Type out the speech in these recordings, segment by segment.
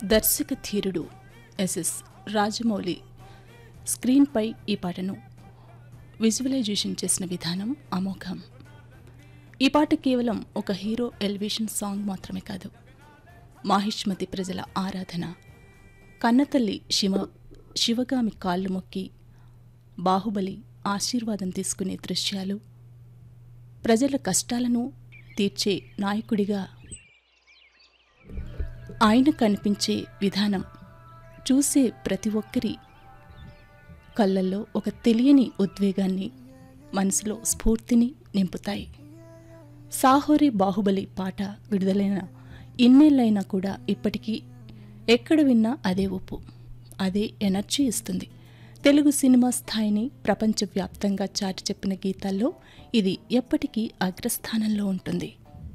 దర్శక ధీరుడు ఎస్ఎస్ రాజమౌళి స్క్రీన్పై ఈ పాటను విజువలైజేషన్ చేసిన విధానం అమోఘం ఈ పాట కేవలం ఒక హీరో ఎలివేషన్ సాంగ్ మాత్రమే కాదు మాహిష్మతి ప్రజల ఆరాధన కన్నతల్లి శివ శివగామి కాళ్ళు మొక్కి బాహుబలి ఆశీర్వాదం తీసుకునే దృశ్యాలు ప్రజల కష్టాలను తీర్చే నాయకుడిగా ఆయన కనిపించే విధానం చూసే ప్రతి ఒక్కరి కళ్ళల్లో ఒక తెలియని ఉద్వేగాన్ని మనసులో స్ఫూర్తిని నింపుతాయి సాహోరి బాహుబలి పాట విడుదలైన ఇన్నేళ్ళైనా కూడా ఇప్పటికీ ఎక్కడ విన్నా అదే ఉప్పు అదే ఎనర్జీ ఇస్తుంది తెలుగు సినిమా స్థాయిని ప్రపంచవ్యాప్తంగా చాటి చెప్పిన గీతాల్లో ఇది ఎప్పటికీ అగ్రస్థానంలో ఉంటుంది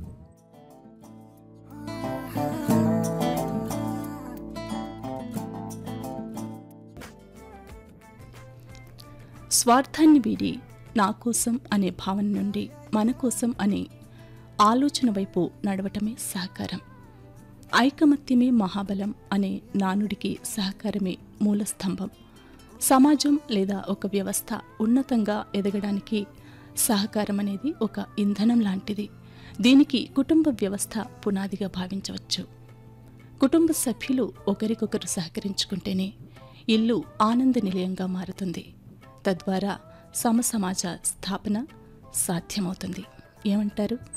స్వార్థాన్ని వీడి నా కోసం అనే భావన నుండి మన కోసం అనే ఆలోచన వైపు నడవటమే సహకారం ఐకమత్యమే మహాబలం అనే నానుడికి సహకారమే మూలస్తంభం సమాజం లేదా ఒక వ్యవస్థ ఉన్నతంగా ఎదగడానికి సహకారం అనేది ఒక ఇంధనం లాంటిది దీనికి కుటుంబ వ్యవస్థ పునాదిగా భావించవచ్చు కుటుంబ సభ్యులు ఒకరికొకరు సహకరించుకుంటేనే ఇల్లు ఆనంద నిలయంగా మారుతుంది తద్వారా సమసమాజ స్థాపన సాధ్యమవుతుంది ఏమంటారు